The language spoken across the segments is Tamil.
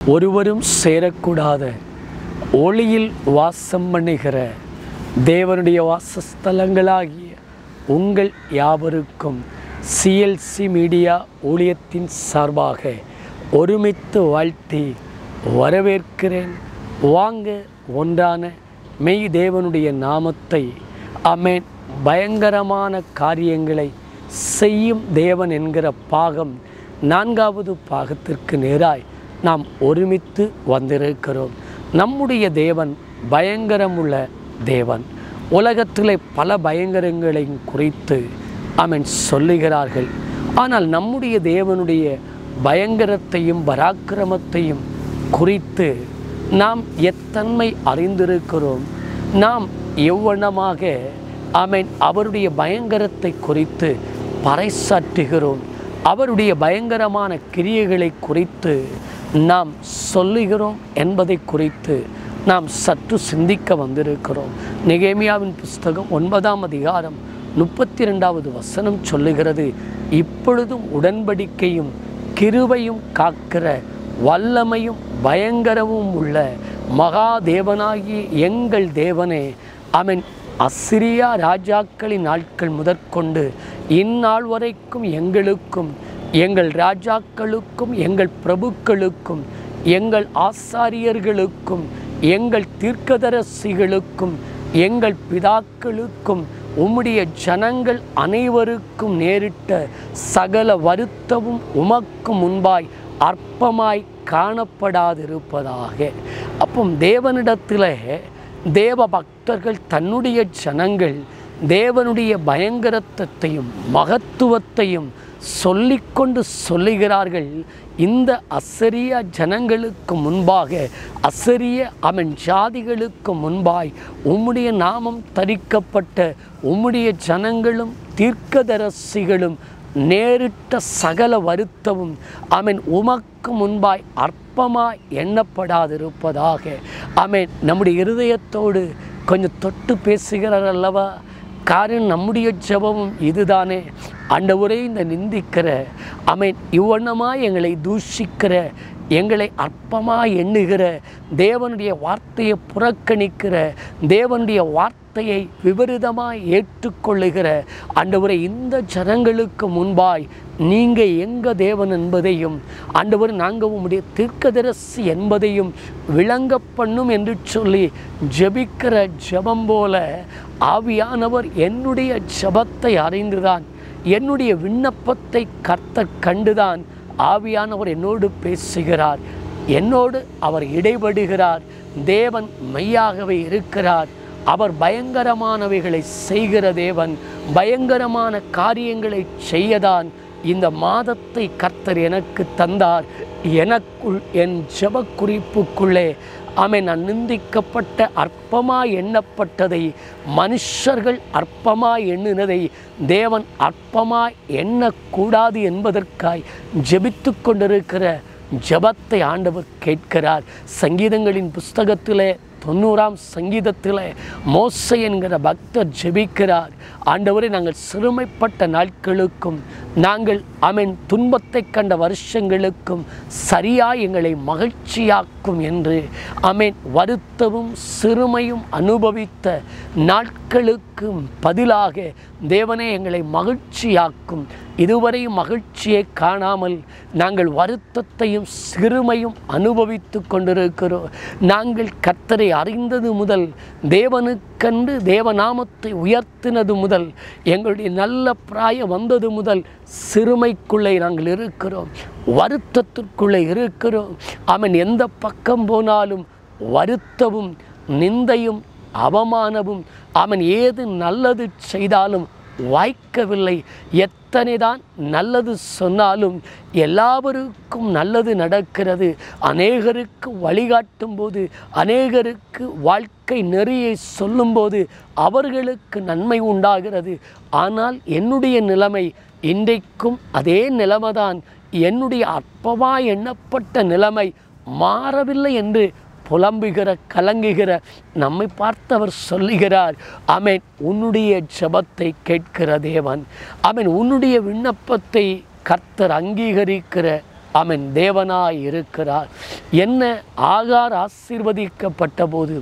ஒருவரும் சேரக்கூடாத ஒளியில் வாசம் பண்ணுகிற தேவனுடைய வாசஸ்தலங்களாகிய உங்கள் யாவருக்கும் சிஎல்சி மீடியா ஊழியத்தின் சார்பாக ஒருமித்து வாழ்த்தி வரவேற்கிறேன் வாங்க ஒன்றான மெய் தேவனுடைய நாமத்தை அமேன் பயங்கரமான காரியங்களை செய்யும் தேவன் என்கிற பாகம் நான்காவது பாகத்திற்கு நேராய் நாம் ஒருமித்து வந்திருக்கிறோம் நம்முடைய தேவன் பயங்கரமுள்ள தேவன் உலகத்திலே பல பயங்கரங்களையும் குறித்து அவன் சொல்லுகிறார்கள் ஆனால் நம்முடைய தேவனுடைய பயங்கரத்தையும் பராக்கிரமத்தையும் குறித்து நாம் எத்தன்மை அறிந்திருக்கிறோம் நாம் எவ்வளமாக ஆமென் அவருடைய பயங்கரத்தை குறித்து பறைசாற்றுகிறோம் அவருடைய பயங்கரமான கிரியைகளை குறித்து நாம் சொல்லுகிறோம் என்பதை குறித்து நாம் சற்று சிந்திக்க வந்திருக்கிறோம் நெகேமியாவின் புஸ்தகம் ஒன்பதாம் அதிகாரம் முப்பத்தி ரெண்டாவது வசனம் சொல்லுகிறது இப்பொழுதும் உடன்படிக்கையும் கிருபையும் காக்கிற வல்லமையும் பயங்கரமும் உள்ள மகாதேவனாகிய எங்கள் தேவனே அவன் அசிரியா ராஜாக்களின் நாட்கள் முதற்கொண்டு இந்நாள் வரைக்கும் எங்களுக்கும் எங்கள் ராஜாக்களுக்கும் எங்கள் பிரபுக்களுக்கும் எங்கள் ஆசாரியர்களுக்கும் எங்கள் தீர்க்கதரசிகளுக்கும் எங்கள் பிதாக்களுக்கும் உம்முடைய ஜனங்கள் அனைவருக்கும் நேரிட்ட சகல வருத்தமும் உமக்கு முன்பாய் அற்பமாய் காணப்படாதிருப்பதாக அப்போ தேவனிடத்தில் தேவ பக்தர்கள் தன்னுடைய ஜனங்கள் தேவனுடைய பயங்கரத்தையும் மகத்துவத்தையும் சொல்லிக்கொண்டு சொல்லுகிறார்கள் இந்த அசரிய ஜனங்களுக்கு முன்பாக அசரிய அவன் ஜாதிகளுக்கு முன்பாய் உம்முடைய நாமம் தரிக்கப்பட்ட உம்முடைய ஜனங்களும் தீர்க்கதரசிகளும் நேரிட்ட சகல வருத்தமும் அவன் உமக்கு முன்பாய் அற்பமாய் எண்ணப்படாதிருப்பதாக அவன் நம்முடைய இருதயத்தோடு கொஞ்சம் தொட்டு பேசுகிறார் அல்லவா காரணம் நம்முடைய ஜெபமும் இதுதானே ஆண்டவரே இந்த நிந்திக்கிற அவன் இவ்வண்ணமாய் எங்களை தூஷிக்கிற எங்களை அற்பமாக எண்ணுகிற தேவனுடைய வார்த்தையை புறக்கணிக்கிற தேவனுடைய வார்த்தையை விபரீதமாய் ஏற்றுக்கொள்ளுகிற ஆண்டவரை இந்த ஜனங்களுக்கு முன்பாய் நீங்கள் எங்கள் தேவன் என்பதையும் ஆண்டவர் நாங்கள் உம்முடைய தீர்க்கதரிசி என்பதையும் விளங்க பண்ணும் என்று சொல்லி ஜெபிக்கிற ஜெபம் போல ஆவியானவர் என்னுடைய ஜெபத்தை அறிந்துதான் என்னுடைய விண்ணப்பத்தை கர்த்தர் கண்டுதான் ஆவியானவர் என்னோடு பேசுகிறார் என்னோடு அவர் இடைபடுகிறார் தேவன் மெய்யாகவே இருக்கிறார் அவர் பயங்கரமானவைகளை செய்கிற தேவன் பயங்கரமான காரியங்களை செய்யதான் இந்த மாதத்தை கர்த்தர் எனக்கு தந்தார் எனக்குள் என் ஜெப குறிப்புக்குள்ளே அவன் நான் நிந்திக்கப்பட்ட அற்பமாய் எண்ணப்பட்டதை மனுஷர்கள் அற்பமாய் எண்ணினதை தேவன் அற்பமாய் எண்ணக்கூடாது என்பதற்காய் ஜெபித்து கொண்டிருக்கிற ஜெபத்தை ஆண்டவர் கேட்கிறார் சங்கீதங்களின் புஸ்தகத்திலே தொண்ணூறாம் சங்கீதத்தில் மோசை என்கிற பக்தர் ஜெபிக்கிறார் ஆண்டவரை நாங்கள் சிறுமைப்பட்ட நாட்களுக்கும் நாங்கள் அவன் துன்பத்தை கண்ட வருஷங்களுக்கும் சரியாய் எங்களை மகிழ்ச்சியாக்கும் என்று அமேன் வருத்தமும் சிறுமையும் அனுபவித்த நாட்களுக்கும் பதிலாக தேவனே எங்களை மகிழ்ச்சியாக்கும் இதுவரையும் மகிழ்ச்சியை காணாமல் நாங்கள் வருத்தத்தையும் சிறுமையும் அனுபவித்து கொண்டிருக்கிறோம் நாங்கள் கர்த்தரை அறிந்தது முதல் தேவனுக்கென்று தேவநாமத்தை உயர்த்தினது முதல் எங்களுடைய நல்ல பிராயம் வந்தது முதல் சிறுமைக்குள்ளே நாங்கள் இருக்கிறோம் வருத்தத்திற்குள்ளே இருக்கிறோம் அவன் எந்த பக்கம் போனாலும் வருத்தமும் நிந்தையும் அவமானமும் அவன் ஏது நல்லது செய்தாலும் வாய்க்கவில்லை எத்தனை தான் நல்லது சொன்னாலும் எல்லாவருக்கும் நல்லது நடக்கிறது அநேகருக்கு வழிகாட்டும் போது அநேகருக்கு வாழ்க்கை நெறியை சொல்லும்போது அவர்களுக்கு நன்மை உண்டாகிறது ஆனால் என்னுடைய நிலைமை இன்றைக்கும் அதே நிலைமைதான் என்னுடைய அற்பமாய் எண்ணப்பட்ட நிலைமை மாறவில்லை என்று புலம்புகிற கலங்குகிற நம்மை பார்த்தவர் சொல்லுகிறார் அவன் உன்னுடைய ஜெபத்தை கேட்கிற தேவன் அவன் உன்னுடைய விண்ணப்பத்தை கர்த்தர் அங்கீகரிக்கிற அவன் தேவனாய் இருக்கிறார் என்ன ஆகார் ஆசீர்வதிக்கப்பட்ட போது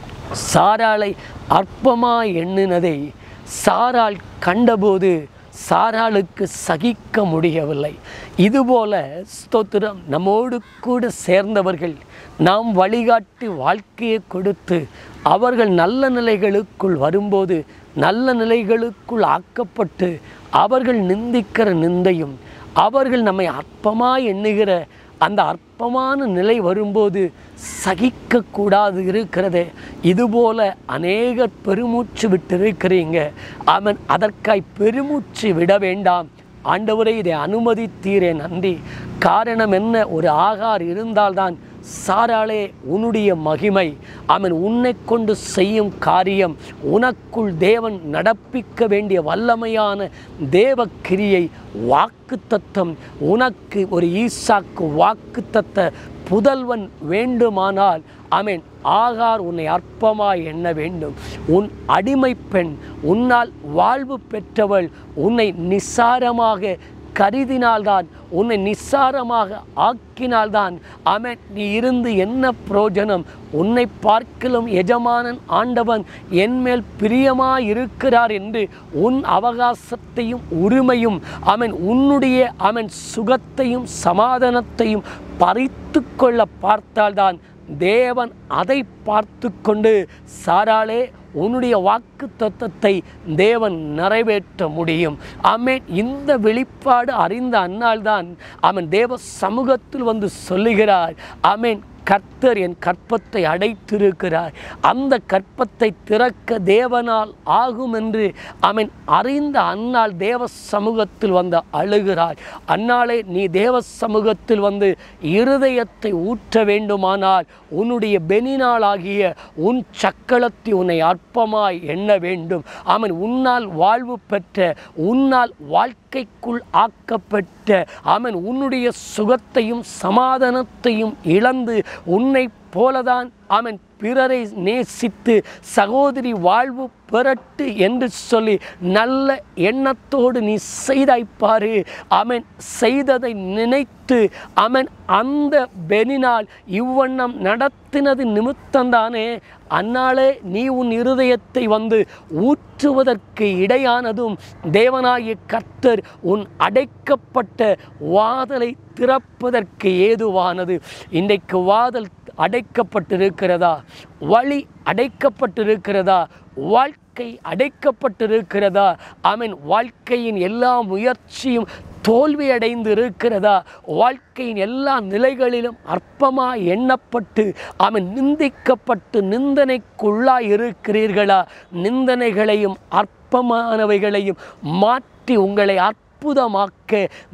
சாராளை அற்பமாய் எண்ணினதை சாராள் கண்டபோது சாராளுக்கு சகிக்க முடியவில்லை இதுபோல ஸ்தோத்திரம் நம்மோடு கூட சேர்ந்தவர்கள் நாம் வழிகாட்டி வாழ்க்கையை கொடுத்து அவர்கள் நல்ல நிலைகளுக்குள் வரும்போது நல்ல நிலைகளுக்குள் ஆக்கப்பட்டு அவர்கள் நிந்திக்கிற நிந்தையும் அவர்கள் நம்மை அற்பமாய் எண்ணுகிற அந்த அற்பமான நிலை வரும்போது சகிக்கக்கூடாது இருக்கிறதே இதுபோல அநேகர் பெருமூச்சு விட்டிருக்கிறீங்க அவன் அதற்காய் பெருமூச்சு விட வேண்டாம் ஆண்டவரே இதை அனுமதித்தீரே நன்றி காரணம் என்ன ஒரு ஆகார் இருந்தால்தான் சாராளே உன்னுடைய மகிமை அவன் உன்னை கொண்டு செய்யும் காரியம் உனக்குள் தேவன் நடப்பிக்க வேண்டிய வல்லமையான தேவ கிரியை வாக்குத்தத்தம் உனக்கு ஒரு ஈசாக்கு வாக்குத்தத்த புதல்வன் வேண்டுமானால் ஆமென் ஆகார் உன்னை அற்பமாய் எண்ண வேண்டும் உன் அடிமை பெண் உன்னால் வாழ்வு பெற்றவள் உன்னை நிசாரமாக கருதினால்தான் உன்னை நிஸ்சாரமாக ஆக்கினால்தான் அவன் நீ இருந்து என்ன பிரயோஜனம் உன்னை பார்க்கலும் எஜமானன் ஆண்டவன் என்மேல் பிரியமாய் இருக்கிறார் என்று உன் அவகாசத்தையும் உரிமையும் அவன் உன்னுடைய அவன் சுகத்தையும் சமாதானத்தையும் பறித்து கொள்ள பார்த்தால்தான் தேவன் அதை பார்த்து கொண்டு சாராளே உன்னுடைய வாக்கு தத்தத்தை தேவன் நிறைவேற்ற முடியும் ஆமென் இந்த வெளிப்பாடு அறிந்த அன்னால்தான் அவன் தேவ சமூகத்தில் வந்து சொல்லுகிறார் ஆமென் கர்த்தர் என் கற்பத்தை அடைத்திருக்கிறார் அந்த கற்பத்தை திறக்க தேவனால் ஆகும் என்று அவன் அறிந்த அன்னாள் தேவ சமூகத்தில் வந்து அழுகிறார் அன்னாளே நீ தேவ சமூகத்தில் வந்து இருதயத்தை ஊற்ற வேண்டுமானால் உன்னுடைய பெனினாளாகிய உன் சக்களத்தை உன்னை அற்பமாய் எண்ண வேண்டும் அவன் உன்னால் வாழ்வு பெற்ற உன்னால் வாழ்க்கைக்குள் ஆக்கப்பட்ட அவன் உன்னுடைய சுகத்தையும் சமாதானத்தையும் இழந்து உன்னை போலதான் அவன் பிறரை நேசித்து சகோதரி வாழ்வு பெறட்டு என்று சொல்லி நல்ல எண்ணத்தோடு நீ செய்தாய்ப்பாரு அவன் செய்ததை நினைத்து அவன் அந்த பெனினால் இவ்வண்ணம் நடத்தினது நிமித்தம்தானே அந்நாளே நீ உன் இருதயத்தை வந்து ஊற்றுவதற்கு இடையானதும் தேவனாகிய கர்த்தர் உன் அடைக்கப்பட்ட வாதலை திறப்பதற்கு ஏதுவானது இன்றைக்கு வாதல் அடைக்கப்பட்டிருக்கிறதா வழி அடைக்கப்பட்டிருக்கிறதா வாழ்க்கை அடைக்கப்பட்டிருக்கிறதா அவன் வாழ்க்கையின் எல்லா முயற்சியும் தோல்வி அடைந்து இருக்கிறதா வாழ்க்கையின் எல்லா நிலைகளிலும் அற்பமாய் எண்ணப்பட்டு அவன் நிந்திக்கப்பட்டு நிந்தனைக்குள்ளாய் இருக்கிறீர்களா நிந்தனைகளையும் அற்பமானவைகளையும் மாற்றி உங்களை அற்புதமாக்க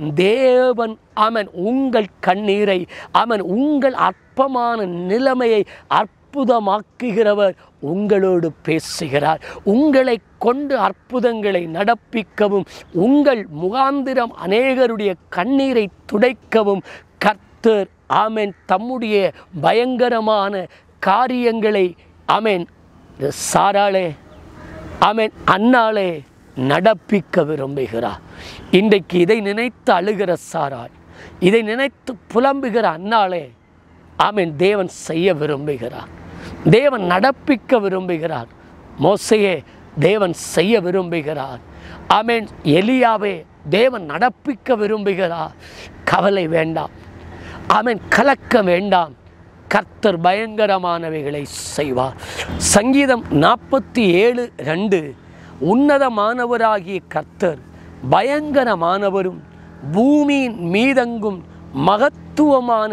தேவன் அவன் உங்கள் கண்ணீரை அவன் உங்கள் அற்பமான நிலைமையை அற்புதமாக்குகிறவர் உங்களோடு பேசுகிறார் உங்களை கொண்டு அற்புதங்களை நடப்பிக்கவும் உங்கள் முகாந்திரம் அநேகருடைய கண்ணீரை துடைக்கவும் கர்த்தர் ஆமென் தம்முடைய பயங்கரமான காரியங்களை ஆமென் சாராளே ஆமென் அன்னாளே நடப்பிக்க விரும்புகிறார் இன்றைக்கு இதை நினைத்து அழுகிற சாராள் இதை நினைத்து புலம்புகிற அன்னாளே ஆமென் தேவன் செய்ய விரும்புகிறார் தேவன் நடப்பிக்க விரும்புகிறார் மோசையே தேவன் செய்ய விரும்புகிறார் ஆமென் எலியாவே தேவன் நடப்பிக்க விரும்புகிறார் கவலை வேண்டாம் ஆமென் கலக்கம் வேண்டாம் கர்த்தர் பயங்கரமானவைகளை செய்வார் சங்கீதம் நாற்பத்தி ஏழு ரெண்டு உன்னதமானவராகிய கர்த்தர் பயங்கரமானவரும் பூமியின் மீதெங்கும் மகத்துவமான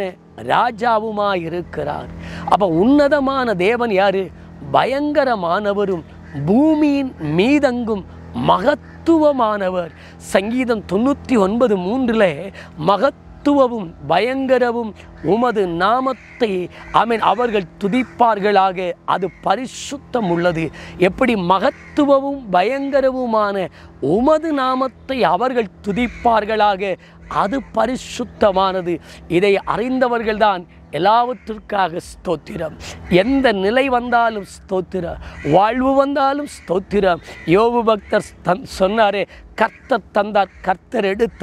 ராஜாவுமாயிருக்கிறார் அப்போ உன்னதமான தேவன் யாரு பயங்கரமானவரும் பூமியின் மீதெங்கும் மகத்துவமானவர் சங்கீதம் தொண்ணூற்றி ஒன்பது மூன்றில் மகத்துவமும் பயங்கரவும் உமது நாமத்தை ஆமென் அவர்கள் துதிப்பார்களாக அது பரிசுத்தம் உள்ளது எப்படி மகத்துவமும் பயங்கரவுமான உமது நாமத்தை அவர்கள் துதிப்பார்களாக அது பரிசுத்தமானது இதை அறிந்தவர்கள்தான் எல்லாவற்றிற்காக ஸ்தோத்திரம் எந்த நிலை வந்தாலும் ஸ்தோத்திரம் வாழ்வு வந்தாலும் ஸ்தோத்திரம் யோபு பக்தர் தன் சொன்னாரே கர்த்தர் தந்தார் கர்த்தர் எடுத்தார்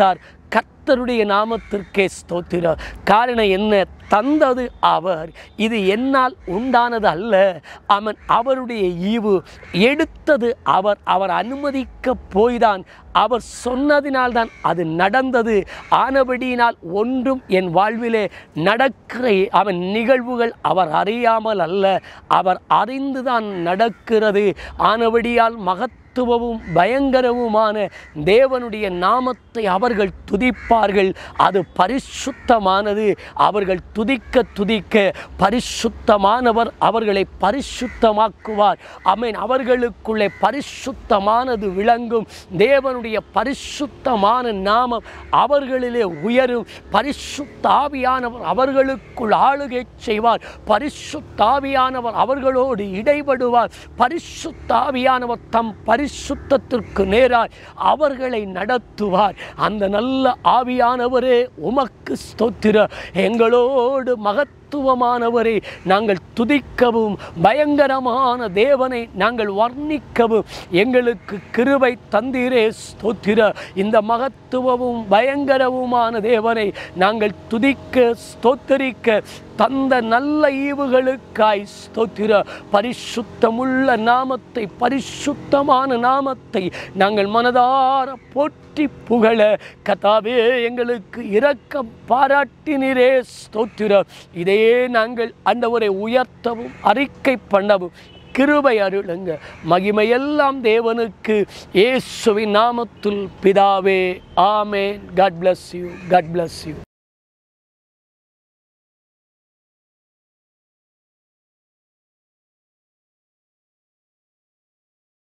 கர்த்தருடைய நாமத்திற்கே ஸ்தோத்திரம் காரணம் என்ன தந்தது அவர் இது என்னால் உண்டானது அல்ல அவன் அவருடைய ஈவு எடுத்தது அவர் அவர் அனுமதிக்க போய்தான் அவர் சொன்னதினால்தான் அது நடந்தது ஆனபடியினால் ஒன்றும் என் வாழ்விலே நடக்கிற அவன் நிகழ்வுகள் அவர் அறியாமல் அல்ல அவர் அறிந்துதான் நடக்கிறது ஆனபடியால் மகத்துவமும் பயங்கரவுமான தேவனுடைய நாமத்தை அவர்கள் துதிப்பார்கள் அது பரிசுத்தமானது அவர்கள் துதிக்க துதிக்க பரிசுத்தமானவர் அவர்களை பரிசுத்தமாக்குவார் அமேன் அவர்களுக்குள்ளே பரிசுத்தமானது விளங்கும் தேவனுடைய பரிசுத்தமான நாமம் அவர்களிலே உயரும் பரிசுத்தாவியானவர் அவர்களுக்குள் ஆளுகை செய்வார் பரிசுத்தாவியானவர் அவர்களோடு இடைபடுவார் பரிசுத்தாவியானவர் தம் பரிசுத்தத்திற்கு நேராய் அவர்களை நடத்துவார் அந்த நல்ல ஆவியானவரே உமக்கு ஸ்தோத்திர எங்களோடு மகத் மகத்துவமானவரை நாங்கள் துதிக்கவும் பயங்கரமான தேவனை நாங்கள் வர்ணிக்கவும் எங்களுக்கு கிருபை தந்தீரே ஸ்தோத்திர இந்த மகத்துவமும் பயங்கரவுமான தேவனை நாங்கள் துதிக்க ஸ்தோத்தரிக்க தந்த நல்ல ஈவுகளுக்காய் ஸ்தோத்திர பரிசுத்தமுள்ள நாமத்தை பரிசுத்தமான நாமத்தை நாங்கள் மனதார போற்றி புகழ கதாவே எங்களுக்கு இரக்கம் பாராட்டினரே ஸ்தோத்திர இதையே நாங்கள் அண்டவரை உயர்த்தவும் அறிக்கை பண்ணவும் கிருபை அருளுங்க மகிமையெல்லாம் தேவனுக்கு இயேசுவின் நாமத்தில் பிதாவே ஆமேன் God bless you God bless you